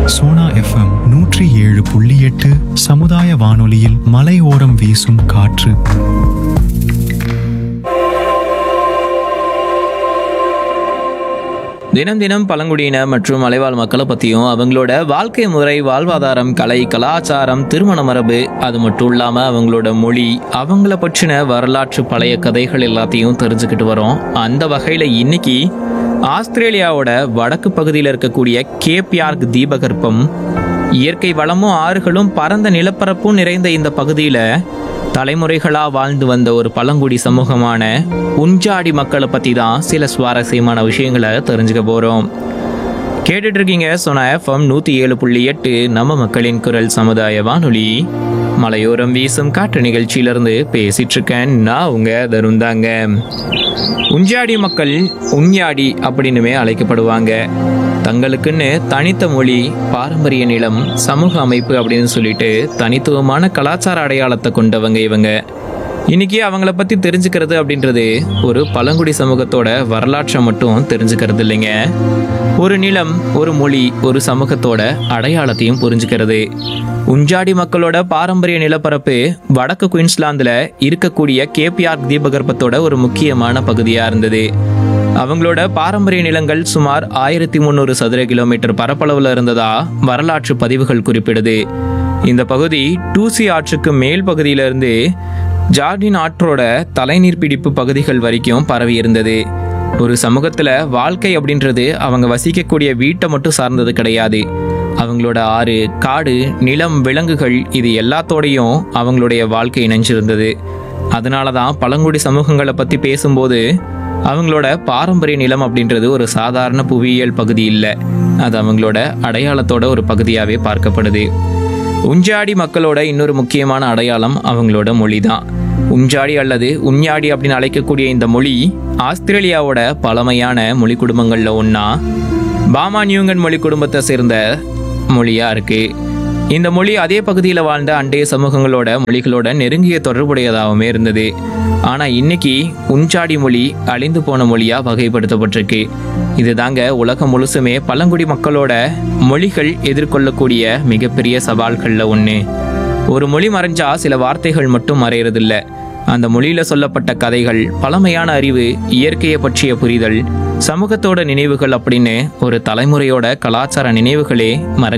Sona FM நூற்றி ஏழு புள்ளி எட்டு சமுதாய வானொலியில் மலையோரம் வீசும் காற்று தினம் தினம் பழங்குடியின மற்றும் மலைவாழ் மக்களை பற்றியும் அவங்களோட வாழ்க்கை முறை வாழ்வாதாரம் கலை கலாச்சாரம் திருமண மரபு அது மட்டும் இல்லாமல் அவங்களோட மொழி அவங்கள பற்றின வரலாற்று பழைய கதைகள் எல்லாத்தையும் தெரிஞ்சுக்கிட்டு வரோம் அந்த வகையில் இன்னைக்கு ஆஸ்திரேலியாவோட வடக்கு பகுதியில் இருக்கக்கூடிய கேப்யார்க் தீபகற்பம் இயற்கை வளமும் ஆறுகளும் பரந்த நிலப்பரப்பும் நிறைந்த இந்த பகுதியில் தலைமுறைகளா வாழ்ந்து வந்த ஒரு பழங்குடி சமூகமான உஞ்சாடி மக்களை பத்தி தான் சில சுவாரஸ்யமான விஷயங்களை தெரிஞ்சுக்க போறோம் கேட்டுட்டு இருக்கீங்க சொன்ன எஃப்எம் நூத்தி ஏழு புள்ளி எட்டு நம்ம மக்களின் குரல் சமுதாய வானொலி மலையோரம் வீசும் காற்று நிகழ்ச்சியிலிருந்து பேசிட்டு இருக்கேன் நான் உங்க தருந்தாங்க உஞ்சாடி மக்கள் உஞ்ஞாடி அப்படின்னுமே அழைக்கப்படுவாங்க தங்களுக்குன்னு தனித்த மொழி பாரம்பரிய நிலம் சமூக அமைப்பு அப்படின்னு சொல்லிட்டு தனித்துவமான கலாச்சார அடையாளத்தை கொண்டவங்க இவங்க இன்னைக்கு அவங்கள பத்தி தெரிஞ்சுக்கிறது அப்படின்றது ஒரு பழங்குடி சமூகத்தோட வரலாற்றை மட்டும் தெரிஞ்சுக்கிறது இல்லைங்க ஒரு நிலம் ஒரு மொழி ஒரு சமூகத்தோட அடையாளத்தையும் புரிஞ்சுக்கிறது உஞ்சாடி மக்களோட பாரம்பரிய நிலப்பரப்பு வடக்கு குயின்ஸ்லாந்துல இருக்கக்கூடிய கேபிஆர் தீபகற்பத்தோட ஒரு முக்கியமான பகுதியா இருந்தது அவங்களோட பாரம்பரிய நிலங்கள் சுமார் ஆயிரத்தி முந்நூறு சதுர கிலோமீட்டர் பரப்பளவுல இருந்ததா வரலாற்று பதிவுகள் குறிப்பிடுது இந்த பகுதி டூசி ஆற்றுக்கு மேல் பகுதியிலிருந்து ஜார்டின் ஆற்றோட தலைநீர் பிடிப்பு பகுதிகள் வரைக்கும் பரவி இருந்தது ஒரு சமூகத்துல வாழ்க்கை அப்படின்றது அவங்க வசிக்கக்கூடிய வீட்டை மட்டும் சார்ந்தது கிடையாது அவங்களோட ஆறு காடு நிலம் விலங்குகள் இது எல்லாத்தோடையும் அவங்களுடைய வாழ்க்கை இணைஞ்சிருந்தது அதனால தான் பழங்குடி சமூகங்களை பற்றி பேசும்போது அவங்களோட பாரம்பரிய நிலம் அப்படின்றது ஒரு சாதாரண புவியியல் பகுதி இல்லை அது அவங்களோட அடையாளத்தோட ஒரு பகுதியாகவே பார்க்கப்படுது உஞ்சாடி மக்களோட இன்னொரு முக்கியமான அடையாளம் அவங்களோட மொழி தான் உஞ்சாடி அல்லது உஞ்ஞாடி அப்படின்னு அழைக்கக்கூடிய இந்த மொழி ஆஸ்திரேலியாவோட பழமையான மொழி குடும்பங்கள்ல ஒன்றா பாமா நியூங்கன் மொழி குடும்பத்தை சேர்ந்த மொழியா இருக்கு இந்த மொழி அதே பகுதியில் வாழ்ந்த அண்டைய சமூகங்களோட மொழிகளோட நெருங்கிய தொடர்புடையதாகவுமே இருந்தது ஆனால் இன்னைக்கு உஞ்சாடி மொழி அழிந்து போன மொழியா வகைப்படுத்தப்பட்டிருக்கு இதுதாங்க உலகம் முழுசுமே பழங்குடி மக்களோட மொழிகள் எதிர்கொள்ளக்கூடிய மிகப்பெரிய சவால்கள்ல ஒன்று ஒரு மொழி மறைஞ்சா சில வார்த்தைகள் மட்டும் மறையறதில்ல அந்த மொழியில சொல்லப்பட்ட கதைகள் பழமையான அறிவு இயற்கையை பற்றிய புரிதல் சமூகத்தோட நினைவுகள் அப்படின்னு ஒரு தலைமுறையோட கலாச்சார நினைவுகளே மறைஞ்சு